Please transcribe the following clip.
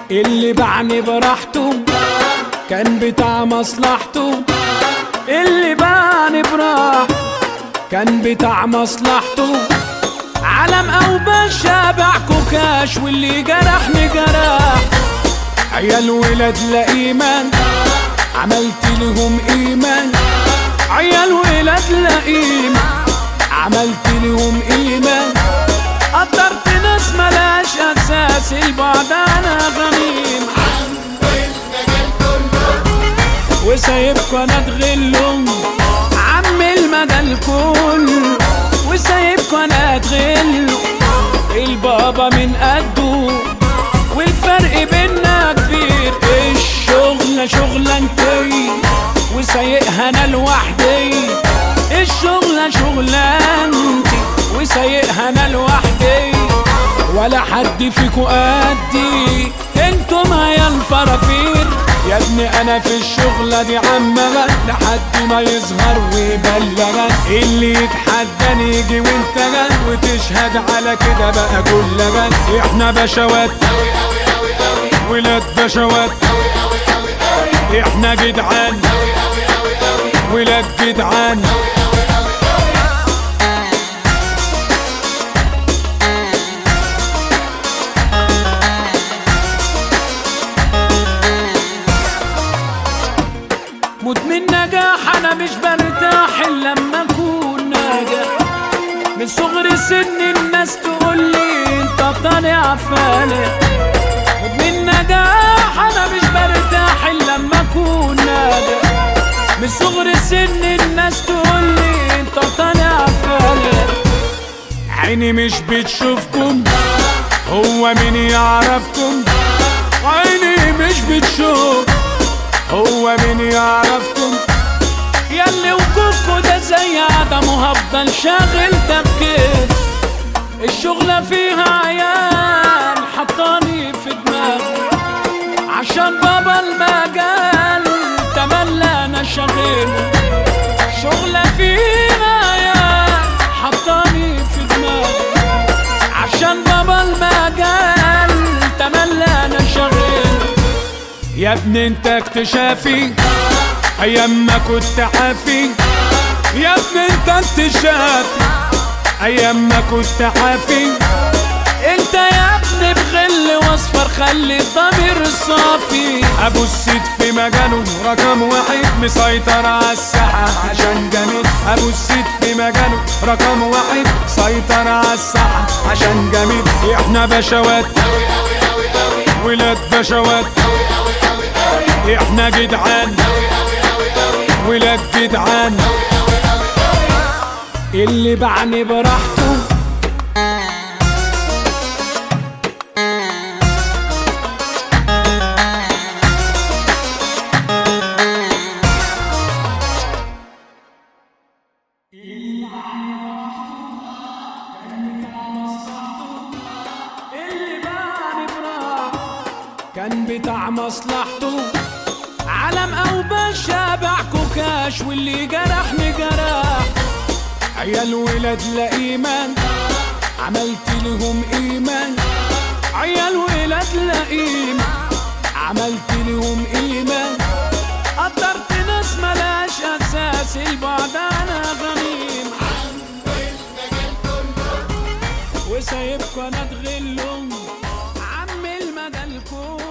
اللي باعني براحته كان بتاع مصلحته اللي باعني براحته كان بتاع مصلحته علم او باشا باع كوكاش واللي جرحني جرح عيال ولاد لا ايمان عملت لهم ايمان عيال ولاد لا ايمان عملت لهم ايمان قدرت ناس ملاش اساس البعد انا غميم وسايبكوا انا اتغلهم عم المدى الكل وسايبكوا انا اتغل البابا من قده والفرق بينا كبير الشغلة شغلانتي وسايقها انا لوحدي الشغلة شغلانتي وسايقها انا لوحدي ولا حد فيكو قدي انتم يا الفرافير يا ابني انا في الشغلة دي عمغة لحد ما يظهر ويبلغك اللي يتحداني يجي وانت جد وتشهد على كده بقى كل جد احنا بشوات ولاد بشوات احنا جدعان ولاد جدعان مدمن نجاح انا مش برتاح الا لما اكون ناجح من صغر سن الناس تقول لي انت طالع فالح مدمن نجاح انا مش برتاح الا لما اكون ناجح من صغر سن الناس تقول لي انت طالع فالح عيني مش بتشوفكم هو مين يعرفكم عيني مش بتشوف هو مين يعرفكم ياللي وجودكوا ده زي عدم وهفضل شاغل تفكير الشغلة فيها عيال حطاني في دماغي عشان بابا المجال تملى انا شغيل شغلة فيها عيال حطاني في دماغي عشان بابا المجال تملى انا شغيل يا ابني انت اكتشافي ايام ما كنت عافي يا ابني انت اكتشافي ايام ما كنت عافي انت يا ابني بغل واصفر خلي الضمير صافي ابو السيد في مجاله رقم واحد مسيطر على الساحة عشان جميل ابو السيد في مجاله رقم واحد سيطر على الساحة عشان جميل احنا بشوات ولاد بشوات احنا جدعان ولاد جدعان اللي باعني براحته اللي باعني براحته كان بتاع مصلحته علم او باشا باع كوكاش واللي جرحني جرح عيال ولاد لا ايمان عملت لهم ايمان عيال ولاد لا ايمان عملت لهم ايمان قدرت ناس ملاش اساس البعد انا غميم وسايبكوا انا اتغلهم عم المدى الكون